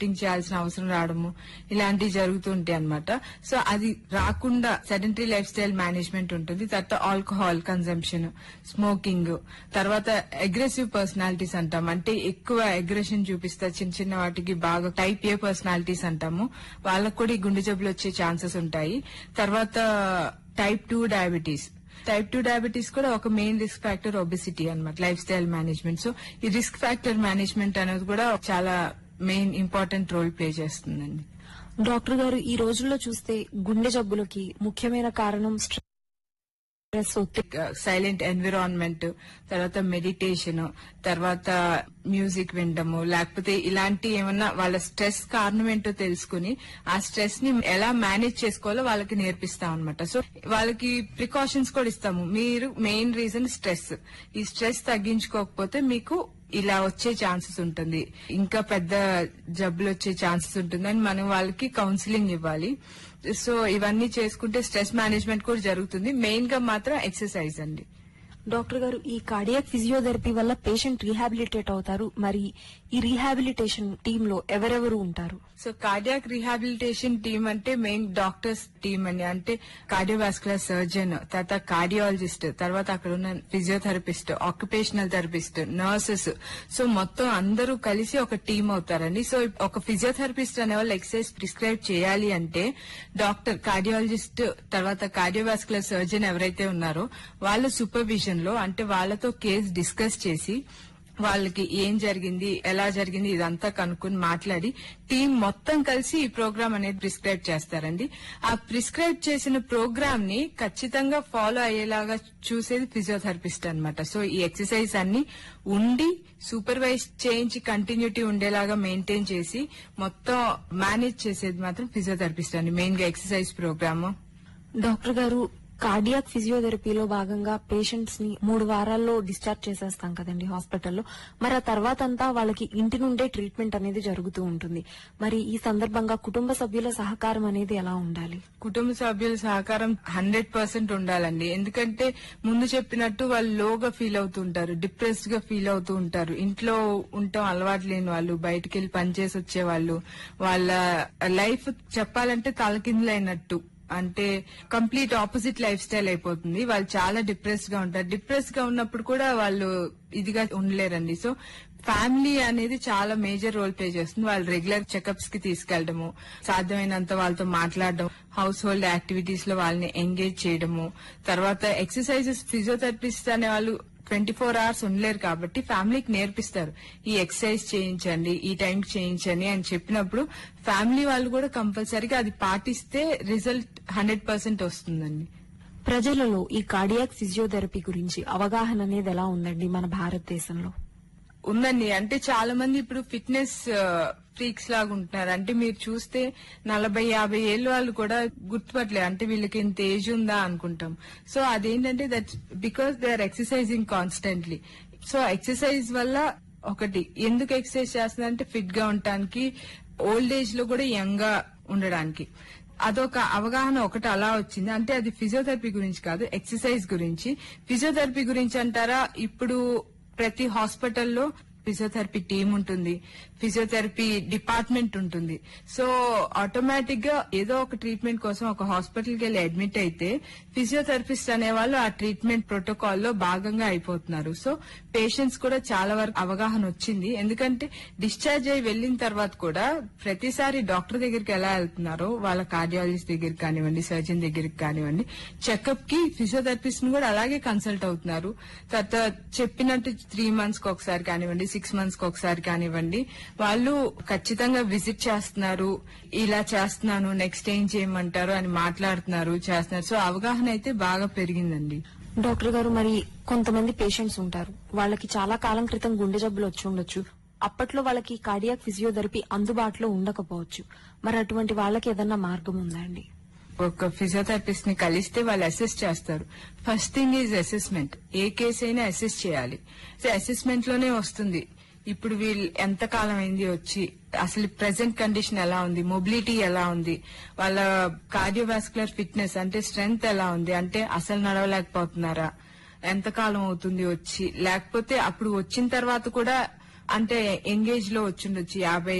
shifting చేయాల్సిన అవసరం రావడము ఇలాంటివి జరుగుతుంటాయి అనమాట సో అది రాకుండా సెడెంటరీ లైఫ్ స్టైల్ మేనేజ్మెంట్ ఉంటుంది తర్వాత ఆల్కహాల్ కన్సంప్షన్ స్మోకింగ్ తర్వాత అగ్రెసివ్ పర్సనాలిటీస్ అంటాం అంటే ఎక్కువ అగ్రెషన్ చూపిస్తారు చిన్న చిన్న వాటికి బాగా టైప్ ఏ పర్సనాలిటీస్ అంటాము వాళ్ళకు కూడా ఈ గుండె జబ్బులు వచ్చే ఛాన్సెస్ ఉంటాయి తర్వాత type two diabetes type two diabetes కూడా ఒక మెయిన్ రిస్క్ ఫ్యాక్టర్ ఒబిసిటీ అన్నమాట లైఫ్ స్టైల్ మేనేజ్మెంట్ సో ఈ రిస్క్ ఫ్యాక్టర్ మేనేజ్మెంట్ అనేది కూడా చాలా మెయిన్ ఇంపార్టెంట్ రోల్ ప్లే చేస్తుందండి డాక్టర్ గారు ఈ రోజుల్లో చూస్తే గుండె జబ్బులకి ముఖ్యమైన కారణం స్ట్రెస్ ఒత్తిడి సైలెంట్ ఎన్విరాన్మెంట్ తర్వాత మెడిటేషన్ తర్వాత మ్యూజిక్ వినడము లేకపోతే ఇలాంటి ఏమన్నా వాళ్ళ స్ట్రెస్ కారణం ఏంటో తెలుసుకుని ఆ స్ట్రెస్ ని ఎలా మేనేజ్ చేసుకోవాలో వాళ్ళకి నేర్పిస్తాం అనమాట సో వాళ్ళకి ప్రికాషన్స్ కూడా ఇస్తాము మీరు మెయిన్ రీజన్ స్ట్రెస్ ఈ స్ట్రెస్ తగ్గించుకోకపోతే మీకు ఇలా వచ్చే ఛాన్సెస్ ఉంటుంది ఇంకా పెద్ద జబ్బులు వచ్చే ఛాన్సెస్ ఉంటుందని మనం వాళ్ళకి కౌన్సిలింగ్ ఇవ్వాలి సో ఇవన్నీ చేసుకుంటే స్ట్రెస్ మేనేజ్మెంట్ కూడా జరుగుతుంది మెయిన్ గా మాత్రం ఎక్సర్సైజ్ అండి డాక్టర్ గారు ఈ కార్డియాక్ ఫిజియోథెరపీ వల్ల పేషెంట్ రీహాబిలిటేట్ అవుతారు మరి ఈ రీహాబిలిటేషన్ టీమ్ లో ఎవరెవరు ఉంటారు సో కార్డియాక్ రీహాబిలిటేషన్ టీమ్ అంటే మెయిన్ డాక్టర్స్ టీమ్ అని అంటే కార్డియోవాస్కులర్ సర్జన్ తర్వాత కార్డియాలజిస్ట్ తర్వాత అక్కడ ఉన్న physiotherapist occupational therapist nurses so మొత్తం అందరూ కలిసి ఒక టీమ్ అవుతారండి సో ఒక ఫిజియోథెరపిస్ట్ అనే వాళ్ళు ఎక్సర్సైజ్ ప్రిస్క్రైబ్ చేయాలి అంటే డాక్టర్ కార్డియాలజిస్ట్ తర్వాత కార్డియోవాస్కులర్ సర్జన్ ఎవరైతే ఉన్నారో వాళ్ళ సూపర్విజన్ లో అంటే వాళ్ళతో కేసు డిస్కస్ చేసి వాళ్ళకి ఏం జరిగింది ఎలా జరిగింది ఇదంతా కనుక్కుని మాట్లాడి టీం మొత్తం కలిసి ఈ ప్రోగ్రామ్ అనేది ప్రిస్క్రైబ్ చేస్తారండి ఆ ప్రిస్క్రైబ్ చేసిన ప్రోగ్రామ్ ని ఖచ్చితంగా ఫాలో అయ్యేలాగా చూసేది ఫిజియోథెరపిస్ట్ అన్నమాట సో ఈ ఎక్సర్సైజ్ అన్ని ఉండి సూపర్వైజ్ చేయించి కంటిన్యూటీ ఉండేలాగా మెయింటైన్ చేసి మొత్తం మేనేజ్ చేసేది మాత్రం ఫిజియోథెరపిస్ట్ అండి మెయిన్ గా ఎక్సర్సైజ్ ప్రోగ్రామ్ డాక్టర్ గారు కార్డియాక్ ఫిజియోథెరపీలో భాగంగా పేషెంట్స్ ని మూడు వారాల్లో డిశ్చార్జ్ చేసేస్తాం కదండి హాస్పిటల్లో మరి ఆ తర్వాత అంతా వాళ్ళకి ఇంటి నుండే ట్రీట్మెంట్ అనేది జరుగుతూ ఉంటుంది మరి ఈ సందర్భంగా కుటుంబ సభ్యుల సహకారం అనేది ఎలా ఉండాలి కుటుంబ సభ్యుల సహకారం హండ్రెడ్ పర్సెంట్ ఉండాలండి ఎందుకంటే ముందు చెప్పినట్టు వాళ్ళు లోగా ఫీల్ అవుతుంటారు డిప్రెస్డ్ గా ఫీల్ అవుతూ ఉంటారు ఇంట్లో ఉండటం అలవాటు లేని వాళ్ళు బయటికి వెళ్ళి పనిచేసి వచ్చే వాళ్ళు వాళ్ళ లైఫ్ చెప్పాలంటే తలకిందులైనట్టు అంటే కంప్లీట్ ఆపోజిట్ లైఫ్ స్టైల్ అయిపోతుంది వాళ్ళు చాలా డిప్రెస్ గా ఉంటారు డిప్రెస్ గా ఉన్నప్పుడు కూడా వాళ్ళు ఇదిగా ఉండలేరండి సో ఫ్యామిలీ అనేది చాలా మేజర్ రోల్ ప్లే చేస్తుంది వాళ్ళు రెగ్యులర్ చెకప్స్ కి తీసుకెళ్లడము సాధ్యమైనంత వాళ్ళతో మాట్లాడడం హౌస్ హోల్డ్ యాక్టివిటీస్ లో వాళ్ళని ఎంగేజ్ చేయడము తర్వాత ఎక్సర్సైజెస్ ఫిజియోథెరపిస్ట్ అనే వాళ్ళు ట్వంటీ ఫోర్ అవర్స్ ఉండలేరు కాబట్టి ఫ్యామిలీకి నేర్పిస్తారు ఈ ఎక్సర్సైజ్ చేయించండి ఈ టైంకి చేయించండి అని చెప్పినప్పుడు ఫ్యామిలీ వాళ్ళు కూడా కంపల్సరీగా అది పాటిస్తే రిజల్ట్ హండ్రెడ్ పర్సెంట్ వస్తుందండి ప్రజలలో ఈ కార్డియాక్ ఫిజియోథెరపీ గురించి అవగాహన అనేది ఎలా ఉందండి మన భారతదేశంలో ఉందండి అంటే చాలా మంది ఇప్పుడు ఫిట్నెస్ ఫ్రీక్స్ లాగా ఉంటున్నారు అంటే మీరు చూస్తే నలభై యాభై ఏళ్ళు వాళ్ళు కూడా గుర్తుపట్టలేదు అంటే వీళ్ళకి ఇంత ఏజ్ ఉందా అనుకుంటాం సో అదేంటంటే that because they are exercising constantly so exercise వల్ల ఒకటి ఎందుకు ఎక్సర్సైజ్ చేస్తుందంటే ఫిట్ గా ఉండటానికి ఓల్డ్ ఏజ్ లో కూడా యంగ్ గా ఉండడానికి అదొక అవగాహన ఒకటి అలా వచ్చింది అంటే అది ఫిజియోథెరపీ గురించి కాదు ఎక్సర్సైజ్ గురించి ఫిజియోథెరపీ గురించి అంటారా ఇప్పుడు ప్రతి హాస్పిటల్లో ఫిజియోథెరపీ టీం ఉంటుంది ఫిజియోథెరపీ డిపార్ట్మెంట్ ఉంటుంది సో ఆటోమేటిక్ గా ఏదో ఒక ట్రీట్మెంట్ కోసం ఒక హాస్పిటల్ కి వెళ్ళి అడ్మిట్ అయితే ఫిజియోథెరపిస్ట్ అనే వాళ్ళు ఆ ట్రీట్మెంట్ ప్రోటోకాల్ లో భాగంగా అయిపోతున్నారు సో పేషెంట్స్ కూడా చాలా వరకు అవగాహన వచ్చింది ఎందుకంటే డిశ్చార్జ్ అయి వెళ్లిన తర్వాత కూడా ప్రతిసారి డాక్టర్ దగ్గరికి ఎలా వెళ్తున్నారో వాళ్ళ కార్డియాలజిస్ట్ దగ్గరికి కానివ్వండి సర్జన్ దగ్గరికి కానివ్వండి చెకప్ కి ఫిజియోథెరపిస్ట్ ని కూడా అలాగే కన్సల్ట్ అవుతున్నారు తర్వాత చెప్పినట్టు త్రీ మంత్స్ కి ఒకసారి కానివ్వండి సిక్స్ మంత్స్ కి ఒకసారి కానివ్వండి వాళ్ళు ఖచ్చితంగా విజిట్ చేస్తున్నారు ఇలా చేస్తున్నాను నెక్స్ట్ ఏం చేయమంటారు అని మాట్లాడుతున్నారు చేస్తున్నారు సో అవగాహన అయితే బాగా పెరిగిందండి డాక్టర్ గారు మరి కొంతమంది పేషెంట్స్ ఉంటారు వాళ్ళకి చాలా కాలం క్రితం గుండె జబ్బులు వచ్చి ఉండొచ్చు అప్పట్లో వాళ్ళకి కార్డియాక్ ఫిజియోథెరపీ అందుబాటులో ఉండకపోవచ్చు మరి అటువంటి వాళ్ళకి ఏదన్నా మార్గం ఉందా అండి ఒక ఫిజియోథెరపిస్ట్ ని కలిస్తే వాళ్ళు అసెస్ చేస్తారు ఫస్ట్ థింగ్ ఈజ్ అసెస్మెంట్ ఏ కేసు అయినా అసెస్ చేయాలి సో అసెస్మెంట్ లోనే వస్తుంది ఇప్పుడు వీళ్ళు ఎంత కాలం అయింది వచ్చి అసలు ప్రెసెంట్ కండిషన్ ఎలా ఉంది మొబిలిటీ ఎలా ఉంది వాళ్ళ కార్డియోవాస్కులర్ ఫిట్నెస్ అంటే స్ట్రెంగ్త్ ఎలా ఉంది అంటే అసలు నడవలేకపోతున్నారా ఎంత కాలం అవుతుంది వచ్చి లేకపోతే అప్పుడు వచ్చిన తర్వాత కూడా అంటే ఎంగేజ్ లో వచ్చిండొచ్చు యాభై